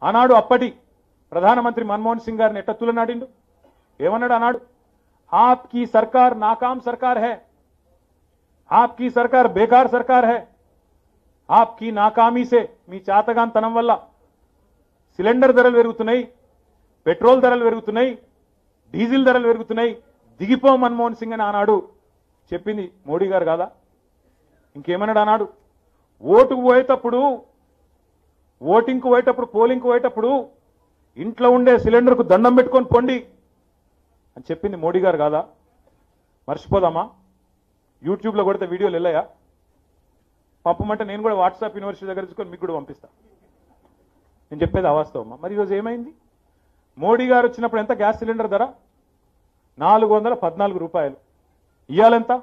ఆనాడు అప్పటి ప్రధానమంత్రి మన్మోహన్ సింగ్ గారిని ఎట్ట తులనాడిండు ఏమన్నాడు ఆనాడు ఆప్కి సర్కార్ నాకాం సర్కార్ హై ఆప్కి సర్కార్ బేకార్ సర్కార్ హై ఆప్కి నాకామీ సే మీ చాతగాంతనం వల్ల సిలిండర్ ధరలు పెరుగుతున్నాయి పెట్రోల్ ధరలు పెరుగుతున్నాయి డీజిల్ ధరలు పెరుగుతున్నాయి దిగిపో మన్మోహన్ సింగ్ అని ఆనాడు చెప్పింది మోడీ గారు కాదా ఇంకేమన్నాడు అన్నాడు ఓటుకు పోయేటప్పుడు ఓటింగ్కు పోయేటప్పుడు పోలింగ్కు పోయేటప్పుడు ఇంట్లో ఉండే సిలిండర్కు దండం పెట్టుకొని పొండి అని చెప్పింది మోడీ గారు కాదా మర్చిపోదామా యూట్యూబ్లో కొడితే వీడియోలు వెళ్ళాయా పంపమంటే నేను కూడా వాట్సాప్ యూనివర్సిటీ దగ్గర తీసుకొని మీకు కూడా పంపిస్తా నేను చెప్పేది అవాస్తవమ్మా మరి ఈరోజు ఏమైంది మోడీ గారు వచ్చినప్పుడు ఎంత గ్యాస్ సిలిండర్ ధర నాలుగు వందల పద్నాలుగు రూపాయలు ఇయ్యాలెంత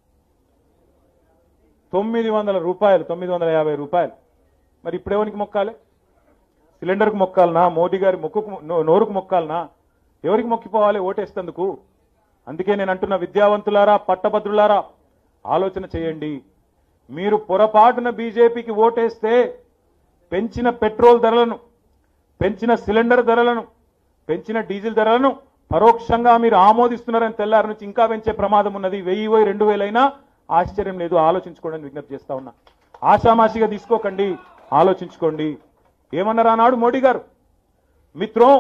తొమ్మిది వందల రూపాయలు తొమ్మిది వందల యాభై రూపాయలు మరి ఇప్పుడేవనికి మొక్కాలి సిలిండర్కి మొక్కాలనా మోడీ గారి మొక్కుకు నో- నోరుకు మొక్కాలనా ఎవరికి మొక్కిపోవాలి ఓటేస్తేందుకు అందుకే నేను అంటున్న విద్యావంతులారా పట్టభద్రులారా ఆలోచన చేయండి మీరు పొరపాటున బీజేపీకి ఓటేస్తే పెంచిన పెట్రోల్ ధరలను పెంచిన సిలిండర్ ధరలను పెంచిన డీజిల్ ధరలను పరోక్షంగా మీరు ఆమోదిస్తున్నారని తెల్లారి నుంచి ఇంకా పెంచే ప్రమాదం ఉన్నది వెయ్యి పోయి రెండు వేలైనా ఆశ్చర్యం లేదు ఆలోచించుకోండి అని విజ్ఞప్తి చేస్తా ఉన్నా ఆషామాషిగా తీసుకోకండి ఆలోచించుకోండి ఏమన్నారు ఆనాడు మోడీ గారు మిత్రోं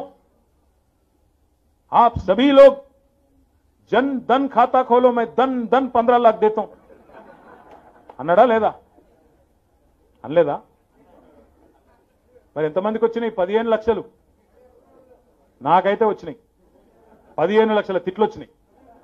आप सभी लोग जन धन खाता खोलो मैं धन धन पंद्रह लाख देता हूं అన్నాడా లేదా అనలేదా మరి ఎంతమందికి వచ్చినాయి పదిహేను లక్షలు నాకైతే వచ్చినాయి పదిహేను లక్షల తిట్లు వచ్చినాయి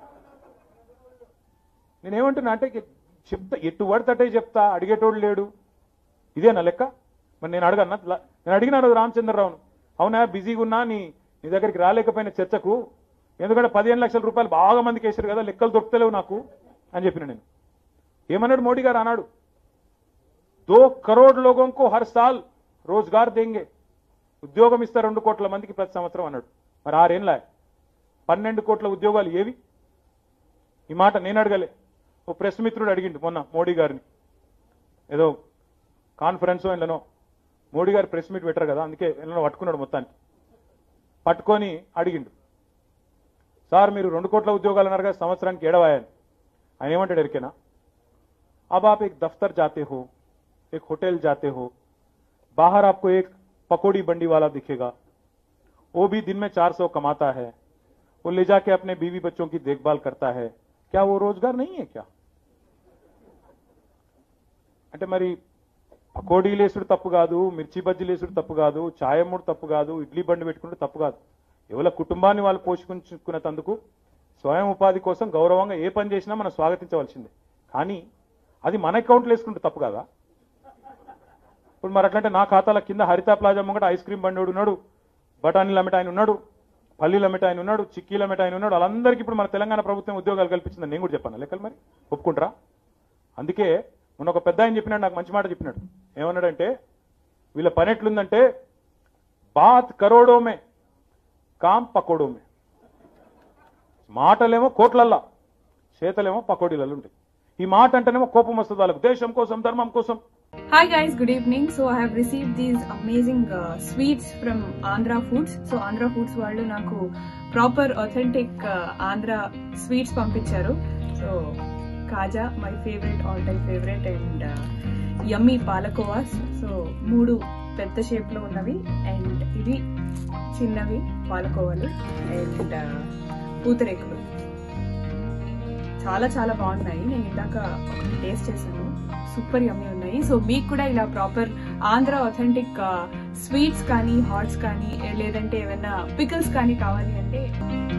నేనేమంటున్నా అంటే ఇక చెప్తా ఎట్టు పడితే చెప్తా అడిగేటోడు లేడు ఇదేనా లెక్క మరి నేను అడగన్నా ల- నేను అడిగినా రోజు రామచంద్రరావును అవునా బిజీగా ఉన్నా నీ నీ దగ్గరికి రాలేకపోయిన చర్చకు ఎందుకంటే పదిహేను లక్షల రూపాయలు బాగా మందికి వేసారు కదా లెక్కలు దొరుకుతలేవు నాకు అని చెప్పిన నేను ఏమన్నాడు మోడీ గారు అన్నాడు దో కరోడ్ లోగోంకు హర్ సాల్ రోజ్గార్ దేంగే ఉద్యోగం ఇస్తారు రెండు కోట్ల మందికి ప్రతి సంవత్సరం అన్నాడు మరి ఆరేళ్ళ పన్నెండు కోట్ల ఉద్యోగాలు ఏవి ఈ మాట నేను అడగలే ఓ ప్రెస్ మిత్రుడు అడిగిండు మొన్న మోడీ గారిని ఏదో కాన్ఫరెన్స్ ఇళ్ళనో మోడీ గారు ప్రెస్ మీట్ పెట్టారు కదా అందుకే ఇళ్ళనో పట్టుకున్నాడు మొత్తానికి పట్టుకొని అడిగిండు సార్ మీరు రెండు కోట్ల ఉద్యోగాలు అన్నారు కదా సంవత్సరానికి ఏడవాయని ఆయన ఏమంటాడు ఎరికేనా अब आप एक दफ्तर जाते हो एक होटल जाते हो बाहर आपको एक पकौड़ी बंडी वाला दिखेगा वो भी दिन में 400 कमाता है वो ले जाके अपने बीवी बच्चों की देखभाल करता है क्या वो रोजगार नहीं है क्या అంటే మరి పకోడీ లేసుడు తప్పు కాదు మిర్చి బజ్జీ లేసుడు తప్పు కాదు ఛాయమ్ముడు తప్పు కాదు ఇడ్లీ బండి పెట్టుకుంటే తప్పు కాదు ఎవరి కుటుంబాన్ని వాళ్ళు పోషించుకునేందుకు స్వయం ఉపాధి కోసం గౌరవంగా ఏ పని చేసినా మనం స్వాగతించవలసిందే కానీ అది మన అకౌంట్లో వేసుకుంటే తప్పు కదా ఇప్పుడు మరి అట్లంటే నా ఖాతాల కింద హరిత ప్లాజా ముంగట ఐస్ క్రీమ్ బండి ఉన్నాడు బఠానీలు అమ్మట ఆయన ఉన్నాడు పల్లీలు అమ్మట ఆయన ఉన్నాడు చిక్కీలు అమ్మట ఆయన ఉన్నాడు వాళ్ళందరికీ ఇప్పుడు మన తెలంగాణ ప్రభుత్వం ఉద్యోగాలు కల్పించిందని నేను కూడా చెప్పాను లెక్కలు మరి ఒప్పుకుంటారా అందుకే మొన్న ఒక పెద్ద ఆయన చెప్పినాడు నాకు మంచి మాట చెప్పినాడు ఏమన్నాడంటే వీళ్ళ పని ఎట్లుందంటే బాత్ కరోడోమే కామ్ పకోడోమే మాటలేమో కోట్లల్లా చేతలేమో పకోడీలలో ఉంటాయి ఈ మాట అంటేనేమో కోపం వస్తుంది వాళ్ళకు దేశం కోసం ధర్మం కోసం Hi guys, good evening. So I have received these amazing uh, sweets from Andhra Foods. So Andhra Foods వాళ్ళు నాకు ప్రాపర్ అథెంటిక్ ఆంధ్ర స్వీట్స్ పంపించారు so kaja my favourite all time favourite and yummy పాలకోవాస్ సో మూడు పెద్ద షేప్ లో ఉన్నవి and ఇవి చిన్నవి పాలకోవాలు అండ్ పూతరేకులు చాలా చాలా బాగున్నాయి నేను ఇందాక ఒకటి టేస్ట్ చేశాను సూపర్ యమ్మీ ఉన్నాయి సో మీకు కూడా ఇలా ప్రాపర్ ఆంధ్ర అథెంటిక్ స్వీట్స్ కానీ హాట్స్ కానీ లేదంటే ఏమైనా పికల్స్ కానీ కావాలి అంటే